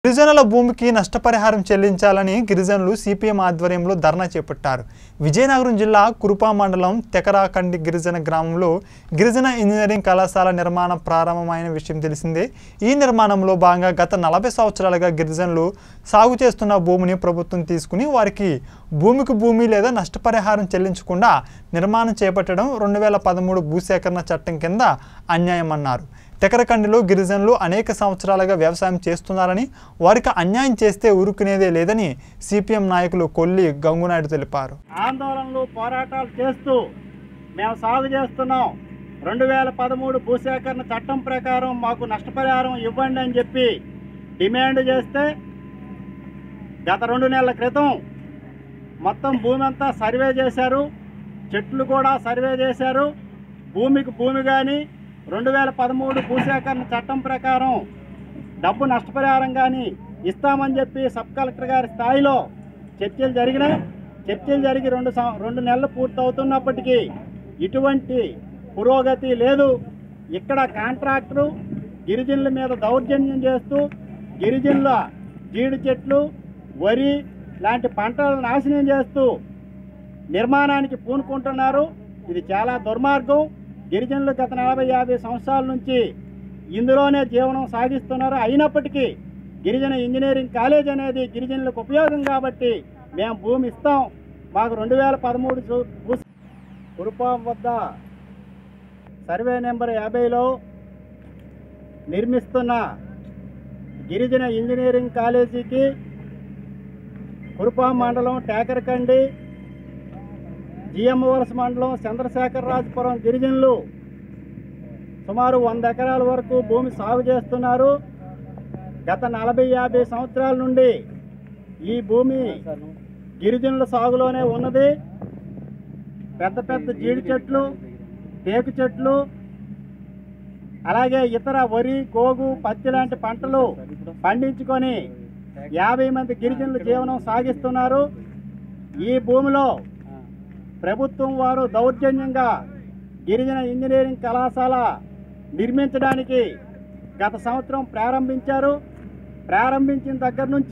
గిరిజనుల భూమికి నష్టపరిహారం చెల్లించాలని గిరిజనులు సిపిఎం ఆధ్వర్యంలో ధర్నా చేపట్టారు విజయనగరం జిల్లా కురుపా మండలం తెకరాకండి గిరిజన గ్రామంలో గిరిజన ఇంజనీరింగ్ కళాశాల నిర్మాణం ప్రారంభమైన విషయం తెలిసిందే ఈ నిర్మాణంలో భాగంగా గత నలభై సంవత్సరాలుగా గిరిజనులు సాగు చేస్తున్న భూమిని ప్రభుత్వం తీసుకుని వారికి భూమికి భూమి లేదా నష్టపరిహారం చెల్లించకుండా నిర్మాణం చేపట్టడం రెండు వేల పదమూడు భూసేకరణ చట్టం కింద అన్యాయమన్నారు తెకరకండిలో గిరిజనులు అనేక సంవత్సరాలుగా వ్యవసాయం చేస్తున్నారని వారికి అన్యాయం చేస్తే ఊరుకునేదే లేదని సిపిఎం నాయకులు కొల్లి గంగునాయుడు తెలిపారు ఆందోళనలు పోరాటాలు చేస్తూ మేము సాగు చేస్తున్నాం రెండు వేల పదమూడు భూసేకరణ చట్టం ప్రకారం మాకు నష్టపరిహారం ఇవ్వండి అని చెప్పి డిమాండ్ చేస్తే గత రెండు నెలల క్రితం మొత్తం భూమి అంతా సర్వే చేశారు చెట్లు కూడా సర్వే చేశారు భూమికి భూమి కానీ రెండు వేల పదమూడు భూసేకరణ చట్టం ప్రకారం డబ్బు నష్టపరిహారం కానీ ఇస్తామని చెప్పి సబ్ కలెక్టర్ గారి స్థాయిలో చర్చలు జరిగినాయి చర్చలు జరిగి రెండు సం- రెండు నెలలు పూర్తవుతున్నప్పటికీ ఇటువంటి పురోగతి లేదు ఇక్కడ కాంట్రాక్టరు గిరిజనుల మీద దౌర్జన్యం చేస్తూ గిరిజనుల జీడి చెట్లు వరి లాంటి పంటలను నాశనం చేస్తూ నిర్మాణానికి పూనుకుంటున్నారు ఇది చాలా దుర్మార్గం గిరిజనులు గత నలభై యాభై సంవత్సరాల నుంచి ఇందులోనే జీవనం సాగిస్తున్నారు అయినప్పటికీ గిరిజన ఇంజనీరింగ్ కాలేజ్ అనేది గిరిజనులకు ఉపయోగం కాబట్టి మేము భూమి ఇస్తాం మాకు రెండు వేల పదమూడు కురుపాం వద్ద సర్వే నెంబర్ యాభైలో నిర్మిస్తున్న గిరిజన ఇంజనీరింగ్ కాలేజీకి కురుపాం మండలం టేకరకండి జిఎంఓఎస్ మండలం చంద్రశేఖరరాజపురం గిరిజనులు సుమారు వంద ఎకరాల వరకు భూమి సాగు చేస్తున్నారు గత నలభై యాభై సంవత్సరాల నుండి ఈ భూమి గిరిజనుల సాగులోనే ఉన్నది పెద్ద పెద్ద జీడి చెట్లు తేకు చెట్లు అలాగే ఇతర వరి గోగు పత్తి లాంటి పంటలు పండించుకొని యాభై మంది గిరిజనులు జీవనం సాగిస్తున్నారు ఈ భూమిలో ప్రభుత్వం వారు దౌర్జన్యంగా గిరిజన ఇంజనీరింగ్ కళాశాల నిర్మించడానికి గత సంవత్సరం ప్రారంభించారు ప్రారంభించిన దగ్గర నుంచి